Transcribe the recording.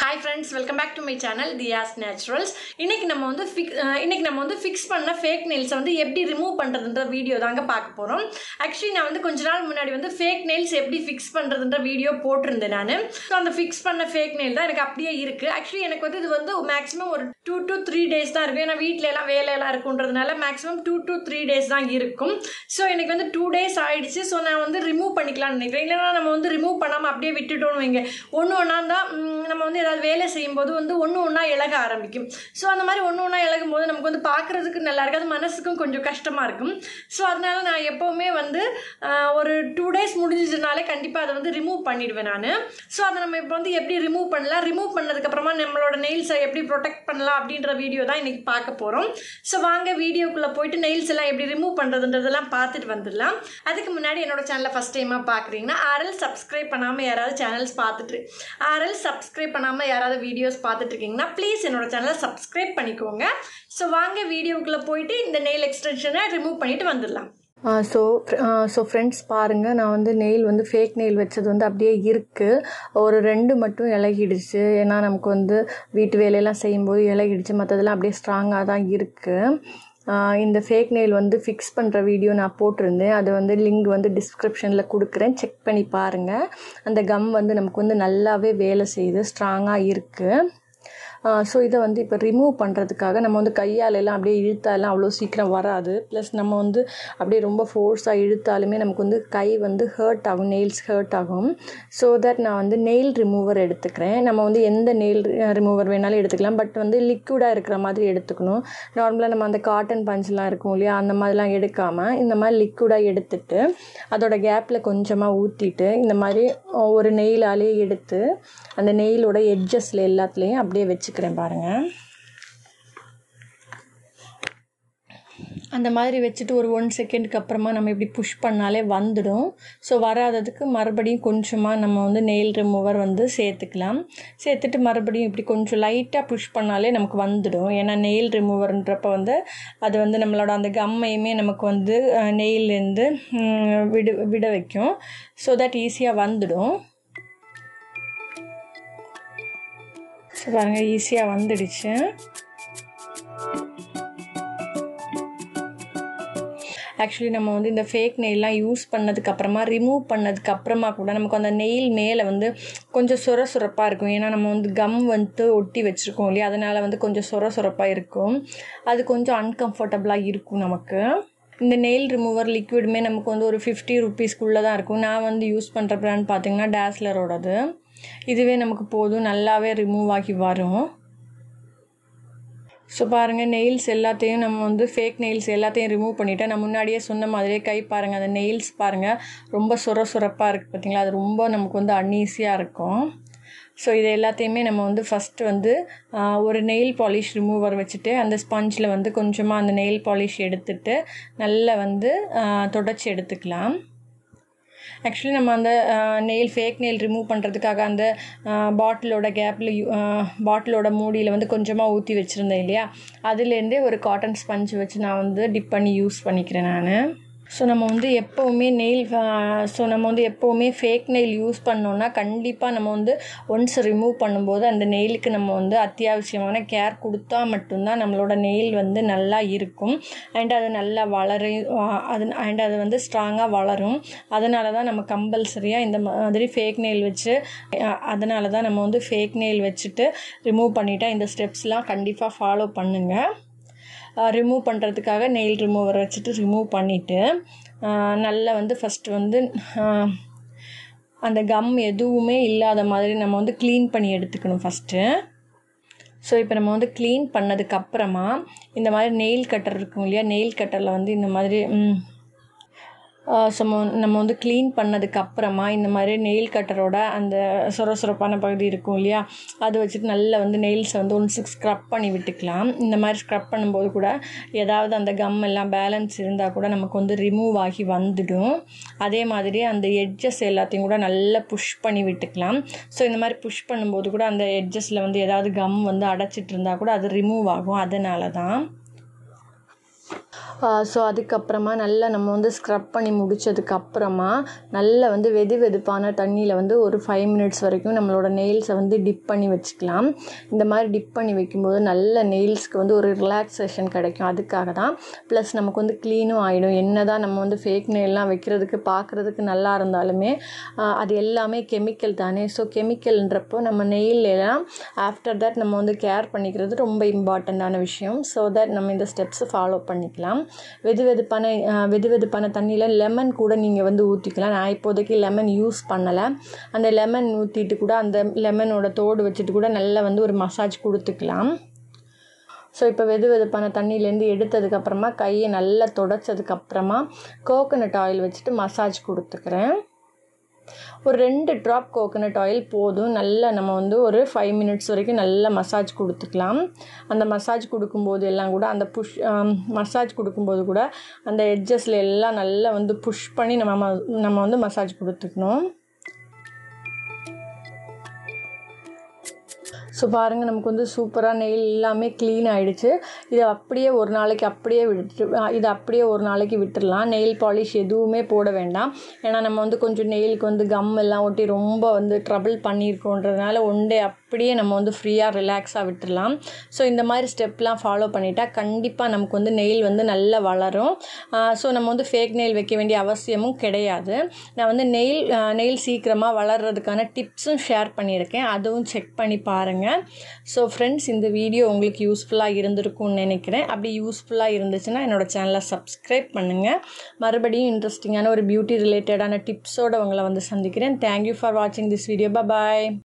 hi friends welcome back to my channel Thiya's Naturals இன்னைக்கு நம்ம வந்து ஃபிக் இன்னைக்கு நம்ம வந்து ஃபிக்ஸ் பண்ண ஃபேக் நெயில்ஸை வந்து எப்படி ரிமூவ் பண்ணுறதுன்ற வீடியோ தாங்க பார்க்க போகிறோம் ஆக்சுவலி நான் வந்து கொஞ்ச நாள் முன்னாடி வந்து ஃபேக் நெயில்ஸ் எப்படி ஃபிக்ஸ் பண்ணுறதுன்ற வீடியோ போட்டிருந்தேன் நான் ஸோ அந்த ஃபிக்ஸ் பண்ண ஃபேக் நெயில் தான் எனக்கு அப்படியே இருக்குது ஆக்சுவலி எனக்கு வந்து இது வந்து மேக்ஸிமம் ஒரு டூ டு த்ரீ டேஸ் தான் இருக்கும் ஏன்னா வீட்டில எல்லாம் வேலையெல்லாம் இருக்குன்றதுனால maximum two to three days தான் இருக்கும் ஸோ எனக்கு வந்து டூ டேஸ் ஆயிடுச்சு ஸோ நான் வந்து ரிமூவ் பண்ணிக்கலாம்னு நினைக்கிறேன் இல்லைன்னா நம்ம வந்து ரிமூவ் பண்ணாமல் அப்படியே விட்டுட்டோம்னு வைங்க ஒன்று ஒன்றா தான் ம், நம்ம வந்து ஏதாவது வேலை செய்யும்போது வந்து ஒன்று ஒன்றா இழக ஆரம்பிக்கும் ஸோ அந்த மாதிரி ஒன்று ஒன்றா இழகும் போது நமக்கு வந்து பார்க்குறதுக்கு நல்லா இருக்காது மனசுக்கும் கொஞ்சம் கஷ்டமாக இருக்கும் ஸோ அதனால நான் எப்போவுமே வந்து ஆஹ், ஒரு டூ டேஸ் முடிஞ்சதுனாலே கண்டிப்பாக அதை வந்து ரிமூவ் பண்ணிடுவேன் நான் ஸோ அதை நம்ம இப்போ வந்து எப்படி ரிமூவ் பண்ணலாம் ரிமூவ் பண்ணதுக்கப்புறமா நம்மளோட நெயில்ஸை எப்படி ப்ரொடெக்ட் பண்ணலாம் அப்படின்ற வீடியோ தான் இன்றைக்கி பார்க்க போகிறோம் ஸோ வாங்க வீடியோக்குள்ளே போயிட்டு நெயில்ஸ் எல்லாம் எப்படி ரிமூவ் பண்ணுறதுன்றதெல்லாம் பார்த்துட்டு வந்துடலாம் அதுக்கு முன்னாடி என்னோட சேனலை ஃபஸ்ட் டைமாக பார்க்குறீங்கன்னா ஆர்எல் சப்ஸ்கிரைப் பண்ணாமல் யாராவது சேனல்ஸ் பார்த்துட்டு ஆர்எல் சப்ஸ்கிரைப் பண்ணாமல் யாராவது வீடியோஸ் பார்த்துட்டு இருக்கீங்கன்னா ப்ளீஸ் என்னோட சேனலை சப்ஸ்கிரைப் பண்ணிக்கோங்க ஸோ வாங்க வீடியோக்குள்ளே போயிட்டு இந்த நெயில் எக்ஸ்டென்ஷனை ரிமூவ் பண்ணிட்டு வந்துடலாம் ஸோ ஸோ ஃப்ரெண்ட்ஸ் பாருங்கள் நான் வந்து நெயில் வந்து ஃபேக் நெயில் வச்சது வந்து அப்படியே இருக்குது ஒரு ரெண்டு மட்டும் இலகிடுச்சு ஏன்னா நமக்கு வந்து வீட்டு வேலையெல்லாம் செய்யும்போது இலகிடுச்சு மற்றதெல்லாம் அப்படியே ஸ்ட்ராங்காக தான் இருக்குது இந்த ஃபேக் நெயில் வந்து ஃபிக்ஸ் பண்ணுற வீடியோ நான் போட்டிருந்தேன் அது வந்து லிங்க் வந்து டிஸ்கிரிப்ஷனில் கொடுக்குறேன் செக் பண்ணி பாருங்கள் அந்த கம் வந்து நமக்கு வந்து நல்லாவே வேலை செய்யுது ஸ்ட்ராங்காக இருக்குது ஸோ இதை வந்து இப்போ ரிமூவ் பண்ணுறதுக்காக நம்ம வந்து கையால் எல்லாம் அப்படியே இழுத்தாலாம் அவ்வளோ சீக்கிரம் வராது ப்ளஸ் நம்ம வந்து அப்படியே ரொம்ப ஃபோர்ஸாக இழுத்தாலுமே நமக்கு வந்து கை வந்து ஹர்ட் ஆகும் நெயில்ஸ் ஹர்ட் ஆகும் ஸோ தட் நான் வந்து நெயில் ரிமூவர் எடுத்துக்கிறேன் நம்ம வந்து எந்த நெயில் ரிமூவர் வேணாலும் எடுத்துக்கலாம் பட் வந்து லிக்விடாக இருக்கிற மாதிரி எடுத்துக்கணும் நார்மலாக நம்ம அந்த காட்டன் பஞ்ச்லாம் இருக்கும் இல்லையா அந்த மாதிரிலாம் எடுக்காமல் இந்த மாதிரி லிக்விடாக எடுத்துட்டு அதோட கேப்பில் கொஞ்சமாக ஊற்றிட்டு இந்த மாதிரி ஒரு நெயிலாலே எடுத்து அந்த நெயிலோட எட்ஜஸில் எல்லாத்துலேயும் அப்படியே வச்சுக்கிறேன் பாருங்கள் அந்த மாதிரி வச்சுட்டு ஒரு ஒன் செகண்டுக்கு அப்புறமா நம்ம இப்படி புஷ் பண்ணாலே வந்துடும் ஸோ வராததுக்கு மறுபடியும் கொஞ்சமாக நம்ம வந்து நெயில் ரிமூவர் வந்து சேர்த்துக்கலாம் சேர்த்துட்டு மறுபடியும் இப்படி கொஞ்சம் லைட்டாக புஷ் பண்ணாலே நமக்கு வந்துடும் ஏன்னா நெயில் ரிமூவர்ன்றப்ப வந்து அது வந்து நம்மளோட அந்த கம்மையுமே நமக்கு வந்து நெயிலேருந்து விடு விட வைக்கும் ஸோ தட் ஈஸியாக வந்துடும் ஸோ பாருங்கள் ஈஸியாக வந்துடுச்சு ஆக்சுவலி நம்ம வந்து இந்த ஃபேக் நெயிலாம் யூஸ் பண்ணதுக்கு அப்புறமா ரிமூவ் பண்ணதுக்கு அப்புறமா கூட நமக்கு அந்த நெயில் மேலே வந்து கொஞ்சம் சொர சொரப்பாக இருக்கும் ஏன்னா நம்ம வந்து கம் வந்து ஒட்டி வச்சுருக்கோம் இல்லையா அதனால் வந்து கொஞ்சம் சொர சொரப்பாக இருக்கும் அது கொஞ்சம் அன்கம்ஃபர்டபுளாக இருக்கும் நமக்கு இந்த நெயில் ரிமூவர் லிக்விடுமே நமக்கு வந்து ஒரு ஃபிஃப்டி ருபீஸ்க்குள்ளே தான் இருக்கும் நான் வந்து யூஸ் பண்ணுற ப்ராண்ட் பார்த்திங்கன்னா டேஸ்லரோடது இதுவே நமக்கு போதும் நல்லாவே ரிமூவ் ஆகி வரும் ஸோ பாருங்கள் நெயில்ஸ் எல்லாத்தையும் நம்ம வந்து ஃபேக் நெயில்ஸ் எல்லாத்தையும் ரிமூவ் பண்ணிவிட்டேன் நான் முன்னாடியே சொன்ன மாதிரியே கை பாருங்கள் அந்த நெயில்ஸ் பாருங்கள் ரொம்ப சுர சுரப்பாக இருக்குது பார்த்தீங்களா அது ரொம்ப நமக்கு வந்து அன்ஈஸியாக இருக்கும் ஸோ இது எல்லாத்தையுமே நம்ம வந்து ஃபஸ்ட்டு வந்து ஆஹ், ஒரு நெயில் பாலிஷ் ரிமூவர் வச்சுட்டு அந்த ஸ்பஞ்சில் வந்து கொஞ்சமாக அந்த நெயில் பாலிஷ் எடுத்துட்டு நல்லா வந்து ஆஹ், தொடச்சி எடுத்துக்கலாம் ஆக்சுவலி நம்ம அந்த நெயில் ஃபேக் நெயில் ரிமூவ் பண்ணுறதுக்காக அந்த பாட்டிலோட கேப்பில் பாட்டிலோட மூடியில் வந்து கொஞ்சமாக ஊற்றி வச்சுருந்தேன் இல்லையா அதுலேருந்தே ஒரு காட்டன் ஸ்பஞ்ச் வச்சு நான் வந்து டிப் பண்ணி யூஸ் பண்ணிக்கிறேன் நான் ஸோ நம்ம வந்து எப்போவுமே நெயில் ஸோ நம்ம வந்து எப்போவுமே ஃபேக் நெயில் யூஸ் பண்ணோன்னா கண்டிப்பாக நம்ம வந்து ஒன்ஸ் ரிமூவ் பண்ணும்போது அந்த நெயிலுக்கு நம்ம வந்து அத்தியாவசியமான கேர் கொடுத்தா மட்டும்தான் நம்மளோட நெயில் வந்து நல்லா இருக்கும் அண்ட் அது நல்லா வளர அது அண்ட் அது வந்து ஸ்ட்ராங்காக வளரும் அதனால தான் நம்ம கம்பல்சரியாக இந்த மாதிரி ஃபேக் நெயில் வச்சு அஹ், அதனால தான் நம்ம வந்து ஃபேக் நெயில் வச்சுட்டு ரிமூவ் பண்ணிட்டா இந்த ஸ்டெப்ஸ்லாம் கண்டிப்பாக ஃபாலோ பண்ணுங்கள் ரிமூவ் பண்ணுறதுக்காக நெயில் ரிமூவர் வச்சுட்டு ரிமூவ் பண்ணிவிட்டு நல்லா வந்து ஃபஸ்ட்டு வந்து ஆஹ், அந்த கம் எதுவுமே இல்லாத மாதிரி நம்ம வந்து க்ளீன் பண்ணி எடுத்துக்கணும் ஃபஸ்ட்டு ஸோ இப்போ நம்ம வந்து க்ளீன் பண்ணதுக்கப்புறமா இந்த மாதிரி நெயில் கட்டர் இருக்கும் இல்லையா நெயில் கட்டரில் வந்து இந்த மாதிரி ம், ஸோ நம்ம வந்து க்ளீன் பண்ணதுக்கு அப்புறமா இந்த மாதிரி நெயில் கட்டரோட அந்த சொர சொரப்பான பகுதி இருக்கும் இல்லையா அது வச்சுட்டு நல்லா வந்து நெயில்ஸை வந்து ஒன்று ஸ்க்ரப் பண்ணி விட்டுக்கலாம் இந்த மாதிரி ஸ்க்ரப் பண்ணும்போது கூட ஏதாவது அந்த கம் எல்லாம் பேலன்ஸ் இருந்தால் கூட நமக்கு வந்து ரிமூவ் ஆகி வந்துடும் அதே மாதிரி அந்த எட்ஜஸ் எல்லாத்தையும் கூட நல்லா புஷ் பண்ணி விட்டுக்கலாம் ஸோ இந்த மாதிரி புஷ் பண்ணும்போது கூட அந்த எட்ஜஸில் வந்து ஏதாவது கம் வந்து அடைச்சிட்டு இருந்தால் கூட அது ரிமூவ் ஆகும் அதனால தான் ஸோ அதுக்கப்புறமா நல்லா நம்ம வந்து ஸ்க்ரப் பண்ணி முடிச்சதுக்கப்புறமா நல்லா வந்து வெது வெதுப்பான தண்ணியில் வந்து ஒரு ஃபைவ் மினிட்ஸ் வரைக்கும் நம்மளோட நெயில்ஸை வந்து டிப் பண்ணி வச்சுக்கலாம் இந்த மாதிரி டிப் பண்ணி வைக்கும்போது நல்ல நெயில்ஸ்க்கு வந்து ஒரு ரிலாக்ஸேஷன் கிடைக்கும் அதுக்காக தான் ப்ளஸ் நமக்கு வந்து க்ளீனும் ஆகிடும் என்ன தான் நம்ம வந்து ஃபேக் நெயில்லாம் வைக்கிறதுக்கு பார்க்குறதுக்கு நல்லா இருந்தாலுமே ஆஹ் அது எல்லாமே கெமிக்கல் தானே ஸோ கெமிக்கல்ன்றப்போ நம்ம நெயில் எல்லாம் ஆஃப்டர் தட் நம்ம வந்து கேர் பண்ணிக்கிறது ரொம்ப இம்பார்ட்டண்ட்டான விஷயம் ஸோ தட் நம்ம இந்த ஸ்டெப்ஸை ஃபாலோ பண்ணிக்கலாம் வெது வெதுப்பான ஆஹ் வெது வெதுப்பான தண்ணியில் லெமன் கூட நீங்கள் வந்து ஊற்றிக்கலாம் நான் இப்போதைக்கு லெமன் யூஸ் பண்ணலை அந்த லெமன் ஊற்றிட்டு கூட அந்த லெமனோட தோடு வச்சுட்டு கூட நல்லா வந்து ஒரு மசாஜ் கொடுத்துக்கலாம் ஸோ இப்போ வெது வெதுப்பான தண்ணியிலேருந்து எடுத்ததுக்கப்புறமா கையை நல்லா தொடச்சதுக்கப்புறமா கோகோனட் ஆயில் வச்சுட்டு மசாஜ் கொடுத்துக்கிறேன் ஒரு ரெண்டு ட்ராப் கோகோனட் ஆயில் போதும் நல்லா நம்ம வந்து ஒரு ஃபைவ் மினிட்ஸ் வரைக்கும் நல்லா மசாஜ் கொடுத்துக்கலாம் அந்த மசாஜ் கொடுக்கும்போது எல்லாம் கூட அந்த புஷ் மசாஜ் கொடுக்கும்போது கூட அந்த எட்ஜஸில் எல்லாம் நல்லா வந்து புஷ் பண்ணி நம்ம ம- நம்ம வந்து மசாஜ் கொடுத்துக்கணும் ஸோ பாருங்கள் நமக்கு வந்து சூப்பராக நெயில் எல்லாமே க்ளீன் ஆகிடுச்சு இதை அப்படியே ஒரு நாளைக்கு அப்படியே விட்டு இதை அப்படியே ஒரு நாளைக்கு விட்டுடலாம் நெயில் பாலிஷ் எதுவுமே போட வேண்டாம் ஏன்னா நம்ம வந்து கொஞ்சம் நெயிலுக்கு வந்து கம் எல்லாம் ஒட்டி ரொம்ப வந்து ட்ரபிள் பண்ணியிருக்கோன்றதுனால ஒன் டே அப்படியே நம்ம வந்து ஃப்ரீயாக ரிலாக்ஸாக விட்டுடலாம் ஸோ இந்த மாதிரி ஸ்டெப்லாம் ஃபாலோ பண்ணிட்டா கண்டிப்பாக நமக்கு வந்து நெயில் வந்து நல்லா வளரும் ஸோ நம்ம வந்து ஃபேக் நெயில் வைக்க வேண்டிய அவசியமும் கிடையாது நான் வந்து நெயில் நெயில் சீக்கிரமாக வளர்கிறதுக்கான டிப்ஸும் ஷேர் பண்ணியிருக்கேன் அதுவும் செக் பண்ணி பாருங்கள் ஸோ ஃப்ரெண்ட்ஸ் இந்த வீடியோ உங்களுக்கு யூஸ்ஃபுல்லாக இருந்திருக்கும்னு நினைக்கிறேன் அப்படி யூஸ்ஃபுல்லாக இருந்துச்சுன்னா என்னோட சேனலை சப்ஸ்கிரைப் பண்ணுங்கள் மறுபடியும் இன்ட்ரெஸ்டிங்கான ஒரு பியூட்டி ரிலேட்டடான டிப்ஸோடு உங்களை வந்து சந்திக்கிறேன் தேங்க்யூ ஃபார் வாட்சிங் திஸ் வீடியோ பாய்